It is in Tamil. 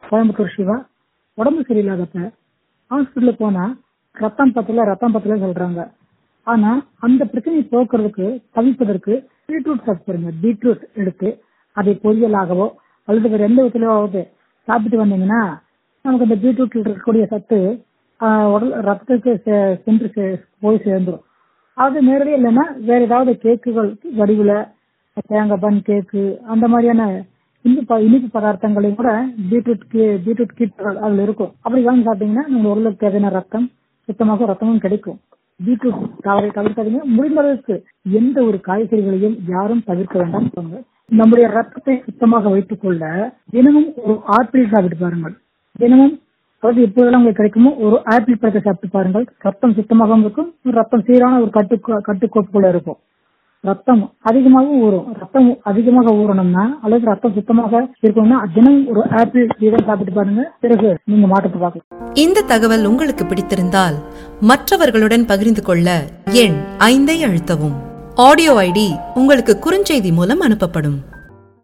கோயம்புத்தூர் சிவா உடம்பு சரியில்லாதப்ப ஹாஸ்பிட்டலுக்கு போனா ரத்தம் பத்தல ரத்தம் பத்தல சொல்றாங்க ஆனா அந்த பிரச்சனையை போக்குறதுக்கு தவிப்பதற்கு பீட்ரூட் சாப்பிடுங்க பீட்ரூட் எடுத்து அதை பொரியலாகவோ அல்லது வேற எந்த விதத்திலாவது சாப்பிட்டு வந்தீங்கன்னா நமக்கு இந்த பீட்ரூட்ல இருக்கக்கூடிய சத்து ஆஹ், உடல் ரத்தத்துக்கு செ- சென்று சே- போய் சேர்ந்துடும் அது நேரடியாக இல்லைன்னா வேற ஏதாவது கேக்குகள் வடிவுல தேங்காய் பன் கேக்கு அந்த மாதிரியான இனிப்பு ப- இனிப்பு பதார்த்தங்களையும் கூட பீட்ரூட் கீ- பீட்ரூட் கீட்டுகள் அதுல இருக்கும் அப்படி வாங்கி சாப்பிட்டீங்கன்னா நம்ம உடலுக்கு தேவையான ரத்தம் சுத்தமாக ரத்தமும் கிடைக்கும் பீட்ரூட் தவறை தவிர்க்காதீங்க முடிந்த அளவுக்கு எந்த ஒரு காய்கறிகளையும் யாரும் தவிர்க்க வேண்டாம் சொல்லுங்க நம்முடைய ரத்தத்தை சுத்தமாக வைத்துக் கொள்ள தினமும் ஒரு ஆப்பிள் சாப்பிட்டு பாருங்கள் தினமும் அதாவது எப்போதெல்லாம் உங்களுக்கு கிடைக்குமோ ஒரு ஆப்பிள் பழத்தை சாப்பிட்டு பாருங்கள் ரத்தம் சுத்தமாகவும் இருக்கும் ரத்தம் சீரான ஒரு கட்டு கட்டுக்கோப்புக்குள்ள இருக்கும் ரத்தம் அதிகமாக ஊறும் ரத்தம் அதிகமாக ஊறணும்னா அல்லது ரத்தம் சுத்தமாக இருக்கணும்னா தினம் ஒரு ஆப்பிள் வீதம் சாப்பிட்டு பாருங்க பிறகு நீங்க மாற்றத்தை பார்க்கலாம் இந்த தகவல் உங்களுக்கு பிடித்திருந்தால் மற்றவர்களுடன் பகிர்ந்து கொள்ள எண் ஐந்தை அழுத்தவும் ஆடியோ ஐடி உங்களுக்கு குறுஞ்செய்தி மூலம் அனுப்பப்படும்